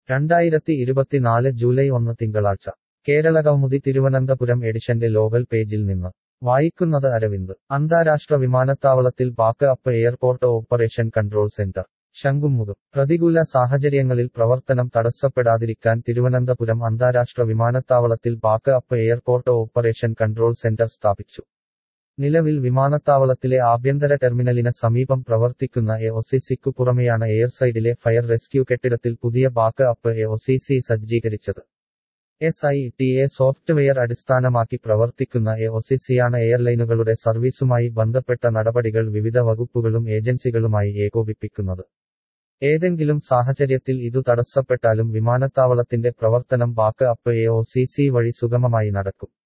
രണ്ടായിരത്തി ഇരുപത്തിനാല് ജൂലൈ ഒന്ന് തിങ്കളാഴ്ച കേരളകൗമുദി തിരുവനന്തപുരം എഡിഷന്റെ ലോകൽ പേജിൽ നിന്ന് വായിക്കുന്നത് അരവിന്ദ് അന്താരാഷ്ട്ര വിമാനത്താവളത്തിൽ back up airport operation control centre Shankhumukham പ്രതികൂല സാഹചര്യങ്ങളിൽ പ്രവർത്തനം തടസ്സപ്പെടാതിരിക്കാൻ തിരുവനന്തപുരം അന്താരാഷ്ട്ര വിമാനത്താവളത്തിൽ back up airport operation control centre സ്ഥാപിച്ചു നിലവിൽ വിമാനത്താവളത്തിലെ ആഭ്യന്തര ടെർമിനലിന് സമീപം പ്രവർത്തിക്കുന്ന എ ഒസിസിക്കു പുറമെയാണ് എയർസൈഡിലെ ഫയർ റെസ്ക്യൂ കെട്ടിടത്തിൽ പുതിയ ബാക്ക് അപ്പ് എ ഒസിസി സജ്ജീകരിച്ചത് S I T A software അടിസ്ഥാനമാക്കി പ്രവർത്തിക്കുന്ന എ ഒസിസിയാണ് എയർലൈനുകളുടെ സർവീസുമായി ബന്ധപ്പെട്ട നടപടികൾ വിവിധ വകുപ്പുകളും ഏജൻസികളുമായി ഏകോപിപ്പിക്കുന്നത് ഏതെങ്കിലും സാഹചര്യത്തിൽ ഇതു തടസ്സപ്പെട്ടാലും വിമാനത്താവളത്തിന്റെ പ്രവർത്തനം ബാക്ക് അപ്പ് എ ഒസിസി വഴി സുഗമമായി നടക്കും